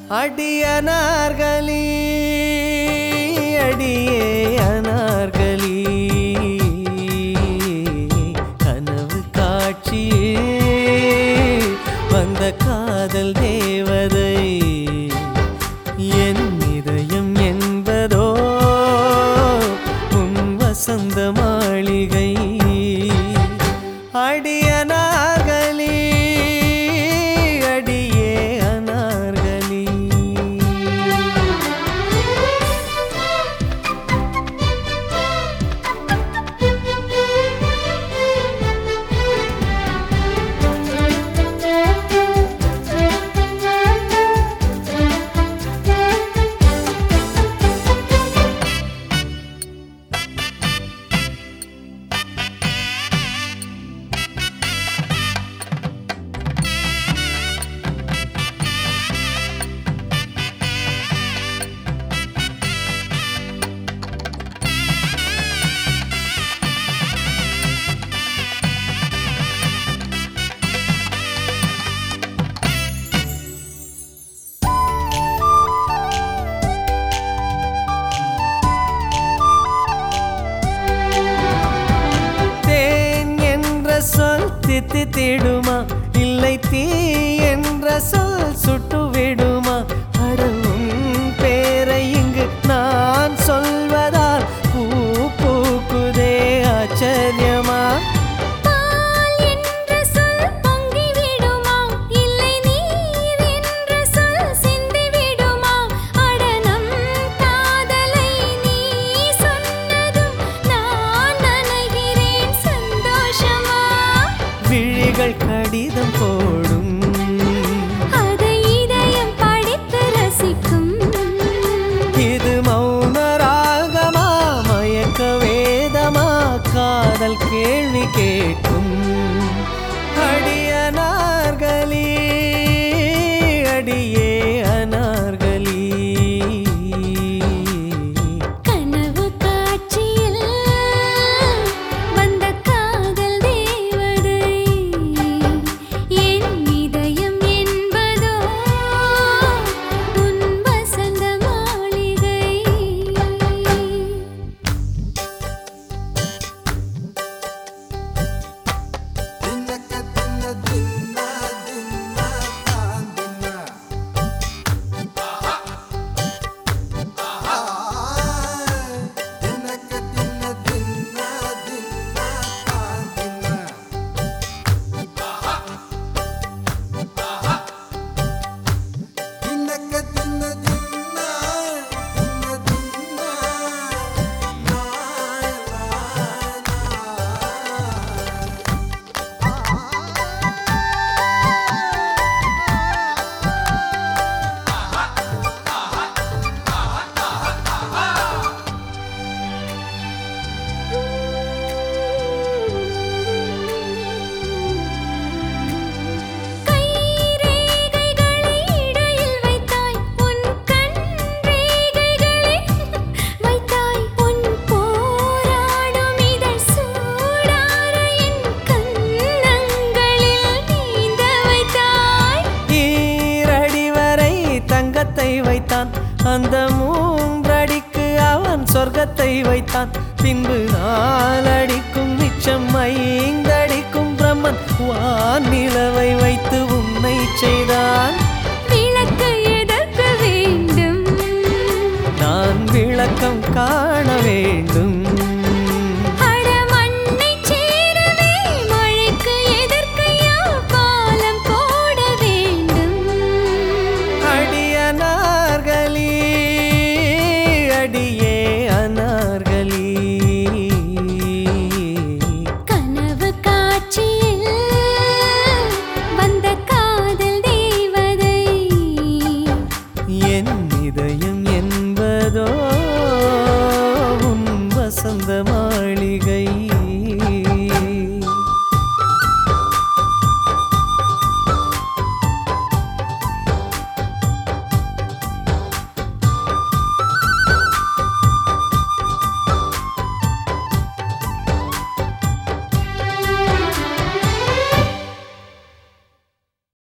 அடியனார்களி அடியே அனார்களி கனவு காட்சியே வந்த காதல் தேவதை என் இதயம் என்பதோ உன் வசந்த மாளிகை அடியனார்களி அடியே அனார்களி தேன் என்ற சொல் தித்தி திடுமா இல்லை தீ என்ற சொல் சுட்டு விடுமா அடவும் பேரை இங்கு நான் சொல்வதால் பூ பூக்குதே ஆச்சரியமா பால் என்ற சொல் பொங்கி விடுமா இல்லை நீர் என்ற சொல் சிந்தி விடுமா அடனம் காதலை நீ சொன்னதும் நான் நனைகிறேன் சந்தோஷமா விழிகள் கடிதம் போடும் அதை இதயம் படித்து ரசிக்கும் இது மௌன ராகமா மயக்க வேதமா காதல் கேள்வி கேட்கும் அடியனார்களி அடியே அனார்களி கனவு காட்சியில் வந்த காதல் தேவதை என் இதயம் என்பதோ உன் வசந்த மாளிகை கைரேகைகளை இடையில் வைத்தாய் உன் கண் ரேகைகளை வைத்தாய் உன் போராடும் இதழ் சூடார என் கன்னங்களில் நீந்த வைத்தாய் ஈரடி வரை தங்கத்தை வைத்தான் அந்த மூன்றடிக்கு அவன் சொர்க்கத்தை வைத்தான் பின்பு நாலடிக்கும் மிச்சம் ஐந்தடிக்கும் பிரம்மன் வானிலவை வைத்து உன்னை செய்தான் விளக்கு எதற்கு வேண்டும் நான் விளக்கம் காண வேண்டும்